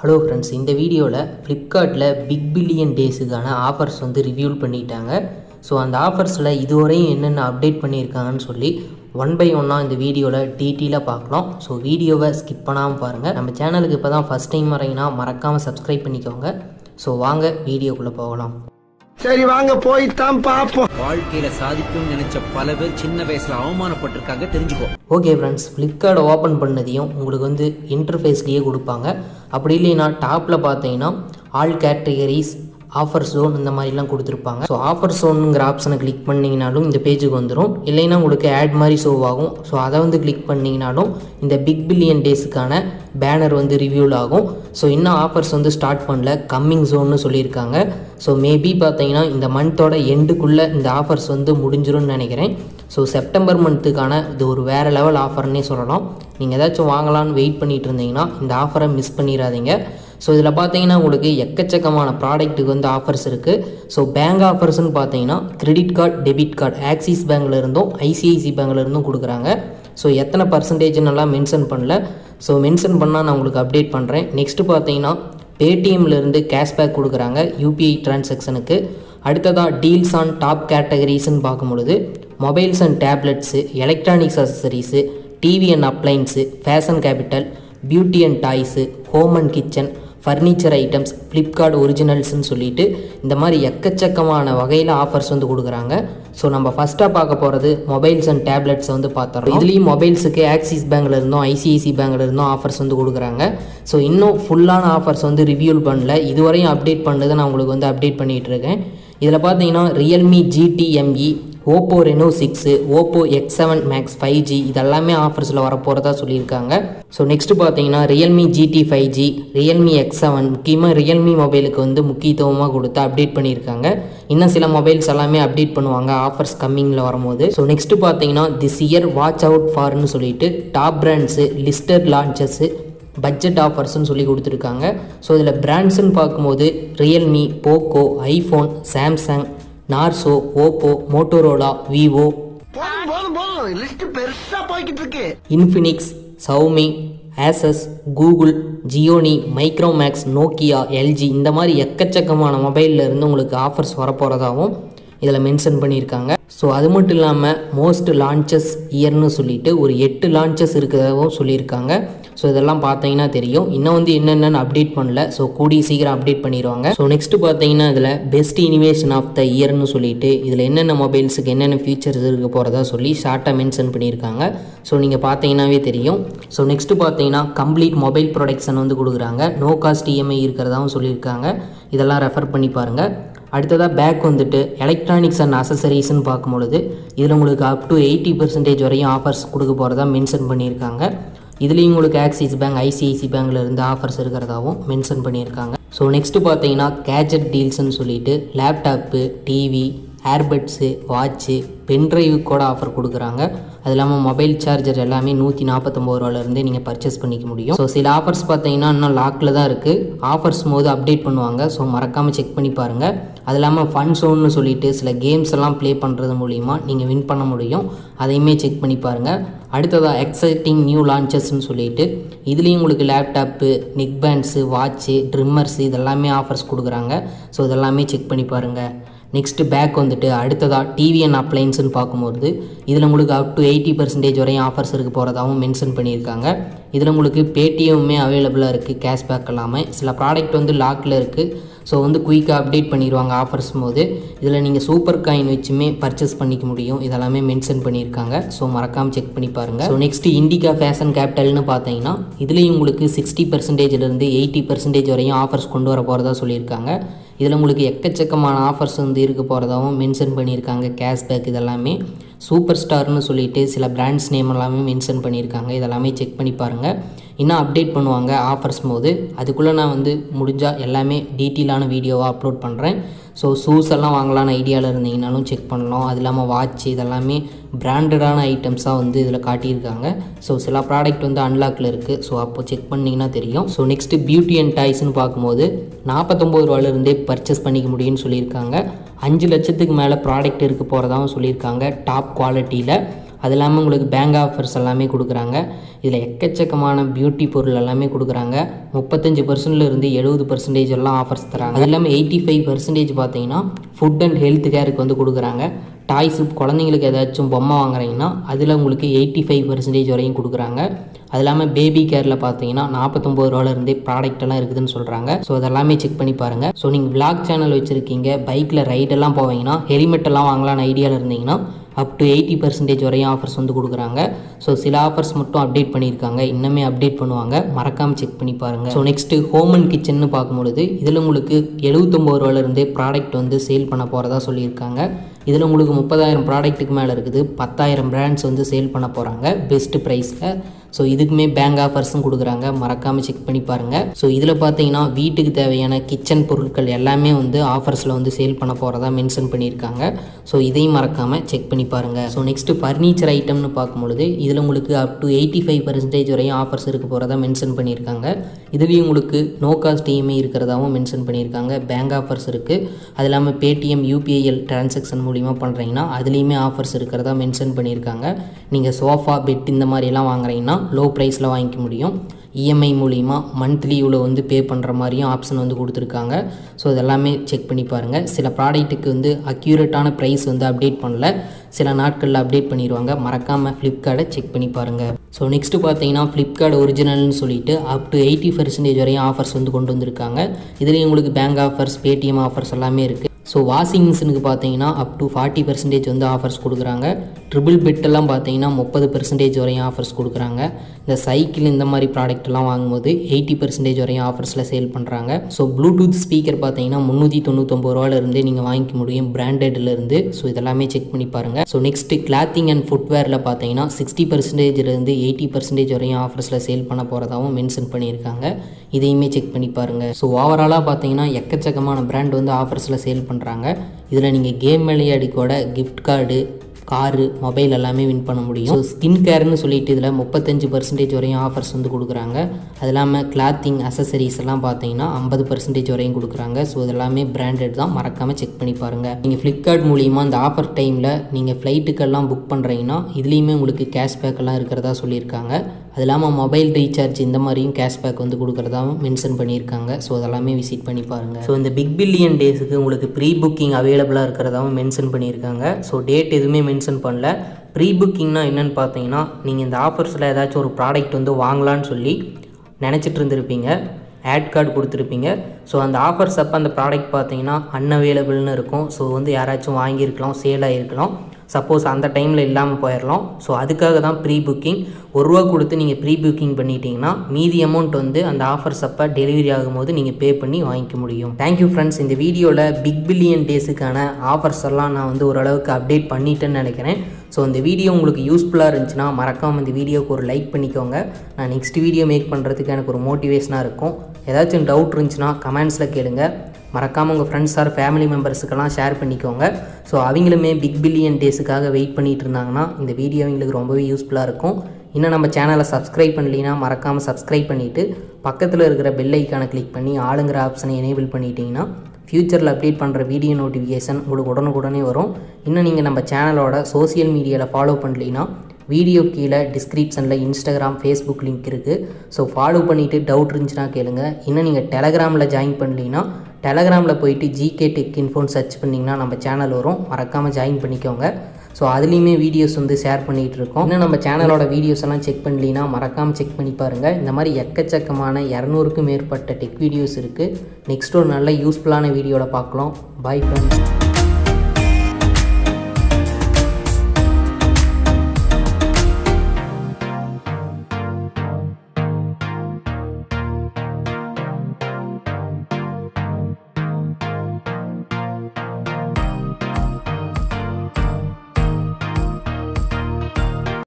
hello friends இந்த வீடியோவில் ஃப்ளிப்கார்ட்டில் பிக் பில்லியன் டேஸுக்கான ஆஃபர்ஸ் வந்து ரிவ்யூல் பண்ணிட்டாங்க ஸோ அந்த ஆஃபர்ஸில் இதுவரையும் என்னென்ன அப்டேட் பண்ணியிருக்காங்கன்னு சொல்லி ஒன் பை ஒன்னாக இந்த வீடியோவில் டீட்டெயிலாக பார்க்கலாம் ஸோ வீடியோவை ஸ்கிப் பண்ணாமல் பாருங்கள் நம்ம சேனலுக்கு இப்போ தான் ஃபஸ்ட் டைம் வரீங்கன்னா மறக்காமல் சப்ஸ்கிரைப் பண்ணிக்கோங்க ஸோ வாங்க வீடியோக்குள்ளே போகலாம் சரி வாங்க போய்தான் பாப்போம் வாழ்க்கையில சாதிக்கணும்னு நினைச்ச பல பேர் சின்ன வயசுல அவமானப்பட்டிருக்காங்க தெரிஞ்சுக்கோ ஓகே ஃப்ரெண்ட்ஸ் ஃப்ளிப்கார்ட்டை ஓப்பன் பண்ணதையும் உங்களுக்கு வந்து இன்டர்ஃபேஸ்லேயே கொடுப்பாங்க அப்படி இல்லைன்னா டாப்பில் பார்த்தீங்கன்னா ஆல் கேட்டகரிஸ் ஆஃபர் ஜோன் இந்த மாதிரிலாம் கொடுத்துருப்பாங்க ஸோ ஆஃபர் ஜோனுங்கிற ஆப்ஷனை கிளிக் பண்ணிங்கனாலும் இந்த பேஜுக்கு வந்துடும் இல்லைன்னா உங்களுக்கு ஆட் மாதிரி ஷோ ஆகும் ஸோ அதை வந்து கிளிக் பண்ணிங்கனாலும் இந்த பிக் பில்லியன் டேஸுக்கான பேனர் வந்து ரிவ்யூல் ஆகும் ஸோ இன்னும் ஆஃபர்ஸ் வந்து ஸ்டார்ட் பண்ணல கம்மிங் ஜோன்னு சொல்லியிருக்காங்க ஸோ மேபி பார்த்தீங்கன்னா இந்த மந்த்தோட எண்டுக்குள்ளே இந்த ஆஃபர்ஸ் வந்து முடிஞ்சிரும்னு நினைக்கிறேன் ஸோ செப்டம்பர் மந்த்துக்கான இது ஒரு வேறு லெவல் ஆஃபர்னே சொல்லலாம் நீங்கள் ஏதாச்சும் வாங்கலான்னு வெயிட் பண்ணிட்டு இருந்தீங்கன்னா இந்த ஆஃபரை மிஸ் பண்ணிடாதீங்க ஸோ இதில் பார்த்தீங்கன்னா உங்களுக்கு எக்கச்சக்கமான ப்ராடக்ட்டுக்கு வந்து ஆஃபர்ஸ் இருக்குது ஸோ பேங்க் ஆஃபர்ஸ்னு பார்த்தீங்கன்னா credit card debit card Axis பேங்க்ல இருந்தும் ஐசிஐசி பேங்க்ல இருந்தும் கொடுக்குறாங்க ஸோ எத்தனை பர்சன்டேஜ்னு எல்லாம் மென்ஷன் பண்ணல ஸோ மென்ஷன் பண்ணால் நான் உங்களுக்கு அப்டேட் பண்ணுறேன் நெக்ஸ்ட்டு பார்த்தீங்கன்னா பேடிஎம்லேருந்து கேஷ்பேக் கொடுக்குறாங்க யூபிஐ டிரான்சாக்ஷனுக்கு அடுத்ததாக டீல்ஸ் ஆன் டாப் கேட்டகரிஸ்ன்னு பார்க்கும்பொழுது mobiles and tablets electronics accessories TV and appliances fashion capital beauty and toys home and kitchen furniture items Flipkart ஒரிஜினல்ஸ்னு சொல்லிட்டு இந்த மாதிரி எக்கச்சக்கமான வகையில் ஆஃபர்ஸ் வந்து கொடுக்குறாங்க ஸோ நம்ம ஃபஸ்ட்டாக பார்க்க போகிறது மொபைல்ஸ் அண்ட் டேப்லெட்ஸை வந்து பார்த்துறோம் இதுலேயும் மொபைல்ஸுக்கு ஆக்சிஸ் பேங்க்ல இருந்தும் ஐசிஐசி பேங்க்ல இருந்தும் ஆஃபர்ஸ் வந்து கொடுக்குறாங்க ஸோ இன்னும் ஃபுல்லான ஆஃபர்ஸ் வந்து ரிவ்யூல் பண்ணல இதுவரையும் அப்டேட் பண்ணதை நான் உங்களுக்கு வந்து அப்டேட் பண்ணிகிட்டு இருக்கேன் இதில் பார்த்தீங்கன்னா Realme GT ME Oppo Reno six Oppo X seven Max five G இதெல்லாமே ஆஃபர்ஸில் வரப்போகிறதா சொல்லியிருக்காங்க ஸோ நெக்ஸ்ட் பார்த்தீங்கன்னா Realme GT five G Realme X seven முக்கியமாக ரியல்மி மொபைலுக்கு வந்து முக்கியத்துவமாக கொடுத்து அப்டேட் பண்ணியிருக்காங்க இன்னும் சில மொபைல்ஸ் எல்லாமே அப்டேட் பண்ணுவாங்க ஆஃபர்ஸ் கம்மிங்கில் வரும்போது ஸோ நெக்ஸ்ட் பார்த்தீங்கன்னா திஸ் இயர் வாட்ச் அவுட் ஃபார்னு சொல்லிட்டு top brands listed launches budget ஆஃபர்ஸ்னு சொல்லி கொடுத்துருக்காங்க ஸோ இதில் பிராண்ட்ஸ்னு பார்க்கும்போது Realme Poco iPhone Samsung Narzo Oppo Motorola Vivo போதும் போதும் போதும் லிஸ்ட் பெருசா போய்கிட்டு இருக்கு Infinix Xiaomi Asus Google Gionee Micromax Nokia LG இந்த மாதிரி எக்கச்சக்கமான மொபைலில் இருந்து உங்களுக்கு ஆஃபர்ஸ் வரப்போகிறதாகவும் இதில் மென்ஷன் பண்ணியிருக்காங்க ஸோ அது மட்டும் இல்லாமல் மோஸ்ட் லான்ச்சஸ் இயர்னு சொல்லிட்டு ஒரு எட்டு லான்ச்சஸ் இருக்கிறதாகவும் சொல்லியிருக்காங்க ஸோ இதெல்லாம் பார்த்தீங்கன்னா தெரியும் இன்னும் வந்து என்னென்னு அப்டேட் பண்ணல ஸோ கூடிய சீக்கிரம் அப்டேட் பண்ணிடுவாங்க ஸோ நெக்ஸ்ட் பார்த்தீங்கன்னா இதில் பெஸ்ட் இனிவேஷன் ஆஃப் த இயர்னு சொல்லிட்டு இதில் என்னென்ன மொபைல்ஸுக்கு என்னென்ன ஃபீச்சர்ஸ் இருக்க போகிறதா சொல்லி ஷார்ட்டாக மென்ஷன் பண்ணியிருக்காங்க ஸோ நீங்கள் பார்த்தீங்கன்னாவே தெரியும் ஸோ நெக்ஸ்ட்டு பார்த்தீங்கன்னா கம்ப்ளீட் மொபைல் ப்ரொடக்ஷன் வந்து கொடுக்குறாங்க நோ காஸ்ட் இஎம்ஐ இருக்கிறதாவும் சொல்லியிருக்காங்க இதெல்லாம் ரெஃபர் பண்ணி பாருங்கள் அடுத்ததாக பேக் வந்துட்டு எலக்ட்ரானிக்ஸ் அண்ட் அசசரிஸ்ன்னு பார்க்கும்பொழுது இதில் உங்களுக்கு அப் டு எயிட்டி பர்சன்டேஜ் வரையும் ஆஃபர்ஸ் கொடுக்க போகிறதா மென்ஷன் பண்ணியிருக்காங்க இதுலேயும் உங்களுக்கு ஆக்சிஸ் பேங்க் ஐசிஐசி பேங்க்ல இருந்து ஆஃபர்ஸ் இருக்கிறதாவும் மென்ஷன் பண்ணியிருக்காங்க ஸோ நெக்ஸ்ட்டு பார்த்தீங்கன்னா கேஜெட் டீல்ஸ்னு சொல்லிட்டு laptop TV earbuds watch pendrive கூட ஆஃபர் கொடுக்குறாங்க அது இல்லாமல் மொபைல் சார்ஜர் எல்லாமே நூற்றி நாற்பத்தொம்பது ரூபாலேருந்தே நீங்கள் பர்ச்சேஸ் பண்ணிக்க முடியும் ஸோ சில ஆஃபர்ஸ் பார்த்தீங்கன்னா இன்னும் லாக்கில் தான் இருக்குது ஆஃபர்ஸ் போது அப்டேட் பண்ணுவாங்க ஸோ மறக்காமல் செக் பண்ணி பாருங்கள் அது இல்லாமல் ஃபன் ஷோன்னு சொல்லிட்டு சில கேம்ஸ் எல்லாம் ப்ளே பண்ணுறது மூலிமா நீங்கள் வின் பண்ண முடியும் அதையுமே செக் பண்ணி பாருங்கள் அடுத்ததாக எக்ஸைட்டிங் நியூ லான்ச்சஸ்ன்னு சொல்லிட்டு இதுலேயும் உங்களுக்கு laptop neck pants watch trimmers இதெல்லாமே ஆஃபர்ஸ் கொடுக்குறாங்க ஸோ இதெல்லாமே செக் பண்ணி பாருங்கள் நெக்ஸ்ட்டு பேக் வந்துட்டு அடுத்ததாக டிவி அண்ட் அப்ளைன்ஸ்னு பார்க்கும்போது இதில் உங்களுக்கு அப் டு எயிட்டி பர்சன்டேஜ் வரையும் ஆஃபர்ஸ் இருக்க போகிறதாகவும் மென்ஷன் பண்ணியிருக்காங்க இதில் உங்களுக்கு பேடிஎம்மே அவைலபிளாக இருக்குது கேஷ்பேக் எல்லாமே சில ப்ராடக்ட் வந்து லாக்கில் இருக்குது ஸோ வந்து குயிக்காக அப்டேட் பண்ணிடுவாங்க ஆஃபர்ஸ் போது இதில் நீங்கள் சூப்பர் காயின் வச்சுமே பர்ச்சேஸ் பண்ணிக்க முடியும் இதெல்லாமே மென்ஷன் பண்ணியிருக்காங்க ஸோ மறக்காமல் செக் பண்ணி பாருங்கள் ஸோ நெக்ஸ்ட்டு இண்டிகா ஃபேஷன் கேபிட்டல்னு பார்த்தீங்கன்னா இதுலேயும் உங்களுக்கு சிக்ஸ்டி பர்சன்டேஜ்லேருந்து எயிட்டி பர்சன்டேஜ் வரையும் ஆஃபர்ஸ் கொண்டு வர போகிறதா சொல்லியிருக்காங்க இதில் உங்களுக்கு எக்கச்சக்கமான ஆஃபர்ஸ் வந்து இருக்க போகிறதாவும் மென்ஷன் பண்ணியிருக்காங்க கேஷ்பேக் இதெல்லாமே சூப்பர் ஸ்டார்னு சொல்லிட்டு சில பிராண்ட்ஸ் நேம் எல்லாமே மென்ஷன் பண்ணியிருக்காங்க இதெல்லாமே செக் பண்ணி பாருங்கள் இன்னும் அப்டேட் பண்ணுவாங்க ஆஃபர்ஸ் போது அதுக்குள்ளே நான் வந்து முடிஞ்சால் எல்லாமே டீட்டெயிலான வீடியோவாக அப்லோட் பண்ணுறேன் ஸோ ஷூஸ் எல்லாம் வாங்கலான்னு ஐடியாவில் இருந்தீங்கனாலும் செக் பண்ணலாம் அது இல்லாமல் வாட்ச் இதெல்லாமே பிராண்டடான ஐட்டம்ஸாக வந்து இதில் காட்டியிருக்காங்க ஸோ சில ப்ராடக்ட் வந்து அன்லாக்கில் இருக்குது ஸோ அப்போ செக் பண்ணிங்கன்னா தெரியும் ஸோ நெக்ஸ்ட்டு பியூட்டி அண்ட் டாய்ஸ்னு பார்க்கும்போது நாற்பத்தொம்பது ரூபாலேருந்தே பர்ச்சேஸ் பண்ணிக்க முடியும்னு சொல்லியிருக்காங்க அஞ்சு லட்சத்துக்கு மேலே ப்ராடக்ட் இருக்க போகிறதாவும் சொல்லியிருக்காங்க டாப் குவாலிட்டியில் அது இல்லாமல் உங்களுக்கு பேங்க் ஆஃபர்ஸ் எல்லாமே கொடுக்குறாங்க இதில் எக்கச்சக்கமான பியூட்டி பொருள் எல்லாமே கொடுக்குறாங்க முப்பத்தஞ்சு பர்சன்ட்லேருந்து எழுபது பர்சன்டேஜ் எல்லாம் ஆஃபர்ஸ் தராங்க அது இல்லாமல் எயிட்டி ஃபைவ் பர்சன்டேஜ் பார்த்தீங்கன்னா ஃபுட் அண்ட் ஹெல்த் கேருக்கு வந்து கொடுக்குறாங்க டாய்ஸு குழந்தைங்களுக்கு ஏதாச்சும் பொம்மை வாங்குறீங்கன்னா அதில் உங்களுக்கு எயிட்டி ஃபைவ் பர்சன்டேஜ் வரையும் கொடுக்குறாங்க அது இல்லாமல் பேபி கேரில் பார்த்தீங்கன்னா நாற்பத்தொம்பது ரூபாலேருந்தே ப்ராடக்ட் எல்லாம் இருக்குதுன்னு சொல்கிறாங்க ஸோ அதெல்லாமே செக் பண்ணி பாருங்கள் ஸோ நீங்கள் விளாக் சேனல் வச்சுருக்கீங்க பைக்கில் ரைடெல்லாம் போவீங்கன்னா ஹெல்மெட் எல்லாம் வாங்கலாம்னு ஐடியாவில் இருந்தீங்கன்னா அப் டு எயிட்டி பர்சன்டேஜ் வரையும் ஆஃபர்ஸ் வந்து கொடுக்குறாங்க ஸோ சில ஆஃபர்ஸ் மட்டும் அப்டேட் பண்ணியிருக்காங்க இன்னுமே அப்டேட் பண்ணுவாங்க மறக்காமல் செக் பண்ணி பாருங்கள் ஸோ நெக்ஸ்ட்டு ஹோம் அண்ட் கிச்சன்னு பார்க்கும்பொழுது இதில் உங்களுக்கு எழுபத்தொம்பது ரூபாலேருந்தே ப்ராடக்ட் வந்து சேல் பண்ண போகிறதா சொல்லியிருக்காங்க இதில் உங்களுக்கு முப்பதாயிரம் ப்ராடக்ட்டுக்கு மேலே இருக்குது பத்தாயிரம் பிராண்ட்ஸ் வந்து சேல் பண்ண போகிறாங்க பெஸ்ட்டு ப்ரைஸில் ஸோ இதுக்குமே பேங்க் ஆஃபர்ஸும் கொடுக்குறாங்க மறக்காமல் செக் பண்ணி பாருங்கள் ஸோ இதில் பார்த்தீங்கன்னா வீட்டுக்கு தேவையான கிச்சன் பொருட்கள் எல்லாமே வந்து ஆஃபர்ஸில் வந்து சேல் பண்ண போகிறதா மென்ஷன் பண்ணியிருக்காங்க ஸோ இதையும் மறக்காமல் செக் பண்ணி பாருங்கள் ஸோ நெக்ஸ்ட்டு ஃபர்னிச்சர் ஐட்டம்னு பார்க்கும்பொழுது இதில் உங்களுக்கு up to eighty five percentage வரையும் ஆஃபர்ஸ் இருக்க போகிறதா மென்ஷன் பண்ணியிருக்காங்க இதுலேயும் உங்களுக்கு நோ காஸ்ட் இஎம்ஐ இருக்கிறதாவும் மென்ஷன் பண்ணியிருக்காங்க பேங்க் ஆஃபர்ஸ் இருக்குது அது இல்லாமல் பேடிஎம் யூபிஐஎல் டிரான்சாக்ஷன் மூலிமா பண்ணுறீங்கன்னா அதுலேயுமே ஆஃபர்ஸ் இருக்கிறதா மென்ஷன் பண்ணியிருக்காங்க நீங்கள் சோஃபா பெட் இந்த மாதிரியெல்லாம் வாங்குறீங்கன்னா லோ ப்ரைஸில் வாங்கிக்க முடியும் இஎம்ஐ மூலிமா மந்த்லி இவ்வளோ வந்து பே பண்ணுற மாதிரியும் ஆப்ஷன் வந்து கொடுத்துருக்காங்க ஸோ இதெல்லாமே செக் பண்ணி பாருங்கள் சில ப்ராடக்ட்டுக்கு வந்து அக்யூரேட்டான ப்ரைஸ் வந்து அப்டேட் பண்ணல சில நாட்களில் அப்டேட் பண்ணிடுவாங்க மறக்காமல் ஃப்ளிப்கார்ட்டை செக் பண்ணி பாருங்கள் ஸோ நெக்ஸ்ட்டு பார்த்தீங்கன்னா ஃப்ளிப்கார்ட் ஒரிஜினல்னு சொல்லிட்டு அப் டு எயிட்டி பர்சன்டேஜ் வரையும் ஆஃபர்ஸ் வந்து கொண்டு வந்திருக்காங்க இதுலேயும் உங்களுக்கு பேங்க் ஆஃபர்ஸ் பேடிஎம் ஆஃபர்ஸ் எல்லாமே இருக்குது ஸோ வாஷிங் மிஷினுக்கு பார்த்தீங்கன்னா அப் டு ஃபார்ட்டி பர்சன்டேஜ் வந்து ஆஃபர்ஸ் கொடுக்குறாங்க ட்ரிபிள் பெட்டெல்லாம் பார்த்தீங்கன்னா முப்பது பர்சன்டேஜ் வரையும் ஆஃபர்ஸ் கொடுக்குறாங்க இந்த சைக்கிள் இந்த மாதிரி ப்ராடக்ட்லாம் வாங்கும்போது எயிட்டி பர்சன்டேஜ் வரையும் ஆஃபர்ஸில் சேல் பண்ணுறாங்க ஸோ ப்ளூடூத் ஸ்பீக்கர் பார்த்தீங்கன்னா முந்நூற்றி தொண்ணூத்தொம்பது ரூபாலேருந்தே நீங்கள் வாங்கிக்க முடியும் பிராண்டட்லேருந்து ஸோ இதெல்லாமே செக் பண்ணி பாருங்கள் ஸோ நெக்ஸ்ட்டு கிளாத்திங் அண்ட் ஃபுட்வேரில் பார்த்தீங்கன்னா சிக்ஸ்டி பர்சன்டேஜ்லேருந்து எயிட்டி பர்சன்டேஜ் வரையும் ஆஃபர்ஸில் சேல் பண்ண போகிறதாவும் மென்ஷன் பண்ணியிருக்காங்க இதையுமே செக் பண்ணி பாருங்கள் ஸோ ஓவராலாக பார்த்தீங்கன்னா எக்கச்சக்கமான பிராண்ட் வந்து ஆஃபர்ஸில் சேல் பண்ணுறாங்க இதில் நீங்கள் கேம் விளையாடி கூட கிஃப்ட் கார்டு காரு மொபைல் எல்லாமே வின் பண்ண முடியும் ஸோ ஸ்கின் கேர்னு சொல்லிட்டு இதில் முப்பத்தஞ்சு பர்சன்டேஜ் வரையும் ஆஃபர்ஸ் வந்து கொடுக்குறாங்க அது இல்லாமல் கிளாத்திங் அசசரிஸ் எல்லாம் பார்த்தீங்கன்னா ஐம்பது பர்சன்டேஜ் வரையும் கொடுக்குறாங்க ஸோ இதெல்லாமே பிராண்டட் தான் மறக்காமல் செக் பண்ணி பாருங்கள் நீங்கள் ஃப்ளிப்கார்ட் மூலியமாக இந்த ஆஃபர் டைமில் நீங்கள் ஃப்ளைட்டுக்கெல்லாம் புக் பண்ணுறீங்கன்னா இதுலேயுமே உங்களுக்கு கேஷ்பேக் எல்லாம் இருக்கிறதா சொல்லியிருக்காங்க அது இல்லாமல் மொபைல் ரீசார்ஜ் இந்த மாதிரியும் கேஷ்பேக் வந்து கொடுக்குறதாவும் மென்ஷன் பண்ணியிருக்காங்க ஸோ அதெல்லாமே விசிட் பண்ணி பாருங்கள் ஸோ இந்த பிக் பில்லியன் டேஸுக்கு உங்களுக்கு ப்ரீ புக்கிங் அவைலபிளாக இருக்கிறதாவும் மென்ஷன் பண்ணியிருக்காங்க ஸோ டேட் எதுவுமே மென்ஷன் பண்ணல ப்ரீ புக்கிங்னா என்னென்னு பார்த்தீங்கன்னா நீங்கள் இந்த ஆஃபர்ஸில் ஏதாச்சும் ஒரு ப்ராடக்ட் வந்து வாங்கலான்னு சொல்லி நினச்சிட்டு இருந்திருப்பீங்க ஆட் கார்டு கொடுத்துருப்பீங்க ஸோ அந்த ஆஃபர்ஸ் அப்போ அந்த ப்ராடக்ட் பார்த்தீங்கன்னா அன்அவைலபிள்னு இருக்கும் ஸோ வந்து யாராச்சும் வாங்கியிருக்கலாம் சேல் ஆகிருக்கலாம் சப்போஸ் அந்த டைமில் இல்லாமல் போயிடலாம் ஸோ அதுக்காக தான் ப்ரீ புக்கிங் ஒரு ரூபா கொடுத்து நீங்கள் ப்ரீ புக்கிங் பண்ணிட்டீங்கன்னா மீதி அமௌண்ட் வந்து அந்த ஆஃபர்ஸ் அப்போ டெலிவரி ஆகும்போது நீங்கள் பே பண்ணி வாங்கிக்க முடியும் தேங்க்யூ ஃப்ரெண்ட்ஸ் இந்த வீடியோவில் பிக் பில்லியன் டேஸுக்கான ஆஃபர்ஸ் எல்லாம் நான் வந்து ஓரளவுக்கு அப்டேட் பண்ணிட்டேன்னு நினைக்கிறேன் ஸோ இந்த வீடியோ உங்களுக்கு யூஸ்ஃபுல்லாக இருந்துச்சுன்னா மறக்காமல் இந்த வீடியோக்கு ஒரு லைக் பண்ணிக்கோங்க நான் நெக்ஸ்ட் வீடியோ மேக் பண்ணுறதுக்கு எனக்கு ஒரு மோட்டிவேஷனாக இருக்கும் ஏதாச்சும் டவுட் இருந்துச்சுன்னா கமெண்ட்ஸில் கேளுங்க மறக்காமல் உங்கள் ஃப்ரெண்ட்ஸ் ஆர் ஃபேமிலி மெம்பர்ஸுக்கெல்லாம் ஷேர் பண்ணிக்கோங்க ஸோ அவங்களுமே பிக் பில்லியன் டேஸுக்காக வெயிட் பண்ணிட்டு இருந்தாங்கன்னா இந்த வீடியோ அவங்களுக்கு ரொம்பவே யூஸ்ஃபுல்லாக இருக்கும் இன்னும் நம்ம சேனலை சப்ஸ்கிரைப் பண்ணலைன்னா மறக்காமல் சப்ஸ்கிரைப் பண்ணிவிட்டு பக்கத்தில் இருக்கிற பெல் ஐக்கானை கிளிக் பண்ணி ஆளுங்கிற ஆப்ஷனை எனேபிள் பண்ணிட்டீங்கன்னா ஃப்யூச்சரில் அப்டேட் பண்ணுற வீடியோ நோட்டிஃபிகேஷன் உங்களுக்கு உடனுக்குடனே வரும் இன்னும் நீங்கள் நம்ம சேனலோட சோஷியல் மீடியாவில் ஃபாலோ பண்ணலைன்னா வீடியோ கீழே டிஸ்கிரிப்ஷனில் இன்ஸ்டாகிராம் ஃபேஸ்புக் லிங்க் இருக்குது ஸோ ஃபாலோ பண்ணிவிட்டு டவுட் இருந்துச்சுன்னா கேளுங்க இன்னும் நீங்கள் டெலகிராமில் ஜாயின் பண்ணலைன்னா டெலகிராமில் போயிட்டு ஜிகே டெக் இன்ஃபோன் சர்ச் பண்ணிங்கன்னா நம்ம சேனல் வரும் மறக்காமல் ஜாயின் பண்ணிக்கோங்க ஸோ அதுலேயுமே வீடியோஸ் வந்து ஷேர் பண்ணிகிட்டு இருக்கோம் இன்னும் நம்ம சேனலோட வீடியோஸ் எல்லாம் செக் பண்ணலினா மறக்காமல் செக் பண்ணி பாருங்கள் இந்த மாதிரி எக்கச்சக்கமான இரநூறுக்கும் மேற்பட்ட டெக் வீடியோஸ் இருக்குது நெக்ஸ்ட் ஒரு நல்ல யூஸ்ஃபுல்லான வீடியோவில் பார்க்கலாம் பாய் ஃப்ரெண்ட்ஸ்